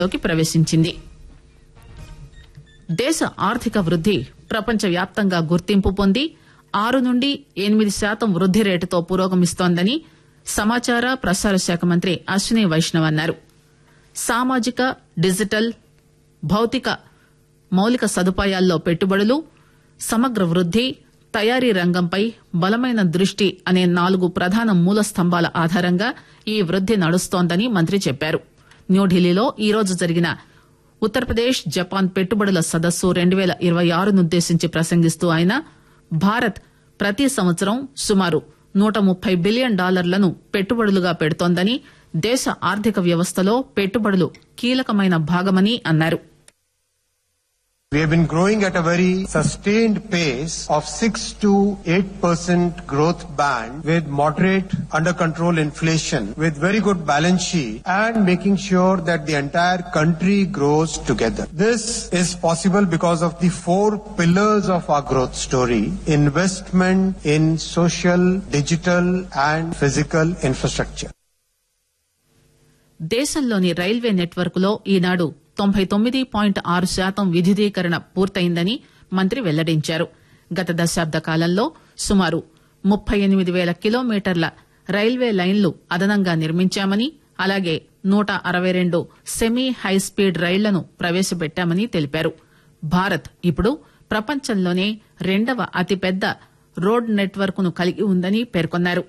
లోకి ప్రవేశించింది దేశ ఆర్థిక వృద్ది ప్రపంచవ్యాప్తంగా గుర్తింపు పొంది ఆరు నుండి ఎనిమిది శాతం వృద్ది రేటుతో పురోగమిస్తోందని సమాచార ప్రసార శాఖ మంత్రి అశ్విని వైష్ణవ్ అన్నారు సామాజిక డిజిటల్ భౌతిక మౌలిక సదుపాయాల్లో పెట్టుబడులు సమగ్ర వృద్ది తయారీ రంగంపై బలమైన దృష్టి అనే నాలుగు ప్రధాన మూల స్తంభాల ఆధారంగా ఈ వృద్ది నడుస్తోందని మంత్రి చెప్పారు న్యూఢిల్లీలో ఈరోజు జరిగిన ఉత్తరప్రదేశ్ జపాన్ పెట్టుబడుల సదస్సు రెండు పేల ఇరవై ఆరునుద్దేశించి ప్రసంగిస్తూ ఆయన భారత్ ప్రతి సంవత్సరం సుమారు నూట ముప్పై బిలియన్ డాలర్లను పెట్టుబడులుగా పెడుతోందని దేశ ఆర్థిక వ్యవస్థలో పెట్టుబడులు కీలకమైన భాగమని అన్నారు We have been growing at a very sustained pace of 6 to 8% growth band with moderate under control inflation with very good balance sheet and making sure that the entire country grows together. This is possible because of the four pillars of our growth story. Investment in social, digital and physical infrastructure. దేశంలోని railway network లో ఈనాడు తొంభై తొమ్మిది point ఆరు శాతం విద్యుదీకరణ పూర్తయిందని మంత్రి వెల్లడించారు గత దశాబ్ద కాలంలో సుమారు ముప్పై ఎనిమిది పేల కిలోమీటర్ల రైల్వే లైన్లు అదనంగా నిర్మించామని అలాగే నూట అరవై రెండు సెమీ హైస్పీడ్ రైళ్లను ప్రవేశపెట్టామని తెలిపారు భారత్ ఇప్పుడు ప్రపంచంలోనే రెండవ అతిపెద్ద రోడ్ నెట్వర్క్ ను కలిగి ఉందని పేర్కొన్నారు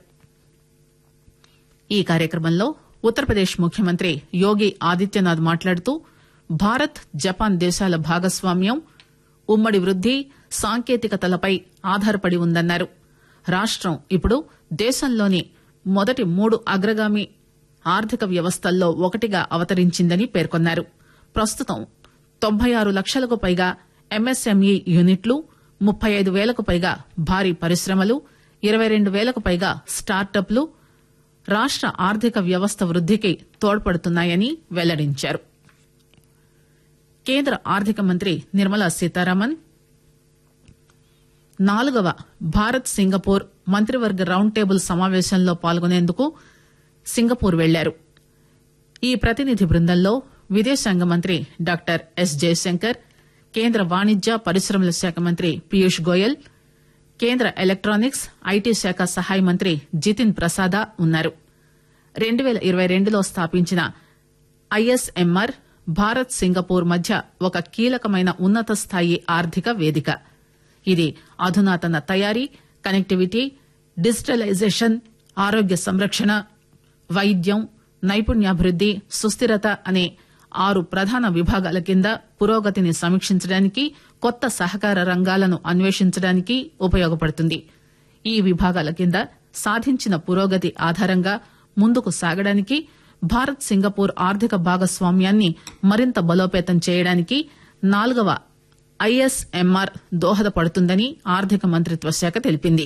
ఈ కార్యక్రమంలో ఉత్తరప్రదేశ్ ముఖ్యమంత్రి యోగి ఆదిత్యనాథ్ మాట్లాడుతూ భారత్ జపాన్ దేశాల భాగస్వామ్యం ఉమ్మడి వృద్ది సాంకేతికతలపై ఆధారపడి ఉందన్నారు రాష్టం ఇప్పుడు దేశంలోని మొదటి మూడు అగ్రగామి ఆర్థిక వ్యవస్థల్లో ఒకటిగా అవతరించిందని పేర్కొన్నారు ప్రస్తుతం తొంభై ఆరు లక్షలకు పైగా ఎంఎస్ఎంఈ యూనిట్లు ముప్పై ఐదు వేలకు పైగా భారీ పరిశ్రమలు ఇరవై రెండు వేలకు పైగా స్టార్టప్లు రాష్ట ఆర్థిక వ్యవస్థ వృద్దికి తోడ్పడుతున్నాయని వెల్లడించారు కేంద్ర ఆర్థిక మంత్రి నిర్మలా సీతారామన్ నాలుగవ భారత్ సింగపూర్ మంత్రివర్గ రౌండ్ టేబుల్ సమావేశంలో పాల్గొనేందుకు సింగపూర్ వెళ్లారు ఈ ప్రతినిధి బృందంలో విదేశాంగ మంత్రి డాక్టర్ ఎస్ జయశంకర్ కేంద్ర వాణిజ్య పరిశ్రమల శాఖ మంత్రి పీయూష్ గోయల్ కేంద్ర ఎలక్టానిక్స్ ఐటీ శాఖ సహాయ మంత్రి జితిన్ ప్రసాద ఉన్నారు రెండు పేల ఇరవై రెండులో స్థాపించిన ఐఎస్ఎంఆర్ భారత్ సింగపూర్ మధ్య ఒక కీలకమైన ఉన్నత స్థాయి ఆర్థిక వేదిక ఇది అధునాతన తయారీ కనెక్టివిటీ డిజిటలైజేషన్ ఆరోగ్య సంరక్షణ వైద్యం నైపుణ్యాభివృద్ది సుస్థిరత అనే ఆరు ప్రధాన విభాగాల కింద పురోగతిని సమీక్షించడానికి కొత్త సహకార రంగాలను అన్వేషించడానికి ఉపయోగపడుతుంది ఈ విభాగాల కింద సాధించిన పురోగతి ఆధారంగా ముందుకు సాగడానికి భారత్ సింగపూర్ ఆర్థిక భాగస్వామ్యాన్ని మరింత బలోపేతం చేయడానికి నాలుగవ ఐఎస్ఎంఆర్ దోహదపడుతుందని ఆర్థిక మంత్రిత్వ శాఖ తెలిపింది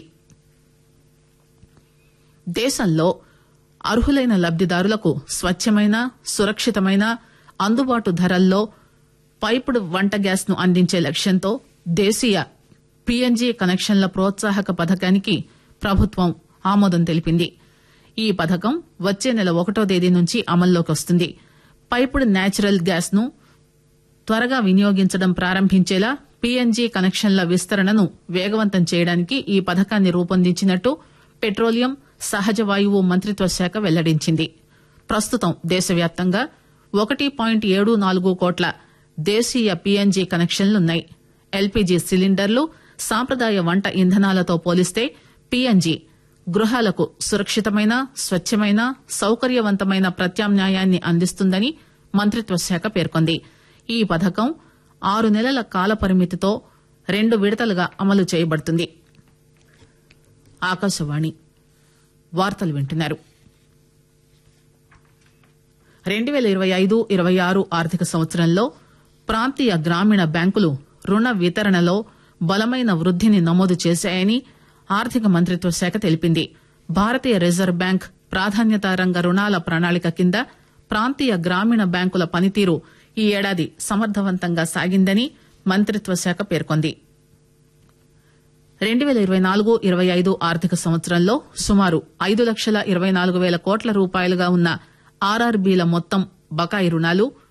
దేశంలో అర్హులైన లబ్దిదారులకు స్వచ్చమైన సురక్షితమైన అందుబాటు ధరల్లో పైపుడు వంట గ్యాస్ ను అందించే లక్ష్యంతో దేశీయ పీఎన్జీ కనెక్షన్ల ప్రోత్సాహక పథకానికి ప్రభుత్వం ఆమోదం తెలిపింది ఈ పథకం వచ్చే నెల ఒకటో తేదీ నుంచి అమల్లోకి వస్తుంది పైపుడు నేచురల్ గ్యాస్ ను త్వరగా వినియోగించడం ప్రారంభించేలా పీఎన్జీ కనెక్షన్ల విస్తరణను వేగవంతం చేయడానికి ఈ పథకాన్ని రూపొందించినట్టు పెట్రోలియం సహజ వాయువు మంత్రిత్వ శాఖ వెల్లడించింది ప్రస్తుతం దేశవ్యాప్తంగా ఒకటి పాయింట్ ఏడు నాలుగు కోట్ల దేశీయ పీఎన్జీ కనెక్షన్లున్నాయి ఎల్పీజీ సిలిండర్లు సాంప్రదాయ వంట ఇంధనాలతో పోలిస్తే పీఎన్జీ గృహాలకు సురక్షితమైన స్వచ్చమైన సౌకర్యవంతమైన ప్రత్యామ్నాయాన్ని అందిస్తుందని మంత్రిత్వ శాఖ పేర్కొంది ఈ పథకం ఆరు నెలల కాల పరిమితితో రెండు విడతలుగా అమలు చేయబడుతుంది ఆకాశవాణి వార్తలు వింటున్నారు రెండు పేల ఇరవై ఐదు ఇరవై ఆరు ఆర్థిక సంవత్సరంలో ప్రాంతీయ గ్రామీణ బ్యాంకులు రుణ వితరణలో బలమైన వృద్దిని నమోదు చేశాయని ఆర్థిక మంత్రిత్వ శాఖ తెలిపింది భారతీయ రిజర్వ్ బ్యాంక్ ప్రాధాన్యతా రంగ రుణాల ప్రణాళిక కింద ప్రాంతీయ గ్రామీణ బ్యాంకుల పనితీరు ఈ ఏడాది సమర్థవంతంగా సాగిందని మంత్రిత్వ శాఖ పేర్కొంది రెండు పేల ఇరవై నాలుగు ఇరవై ఐదు ఆర్థిక సంవత్సరంలో సుమారు ఐదు లక్షల ఇరవై నాలుగు పేల కోట్ల రూపాయలుగా ఉన్న ఆర్ఆర్బీల మొత్తం బకాయి రుణాలు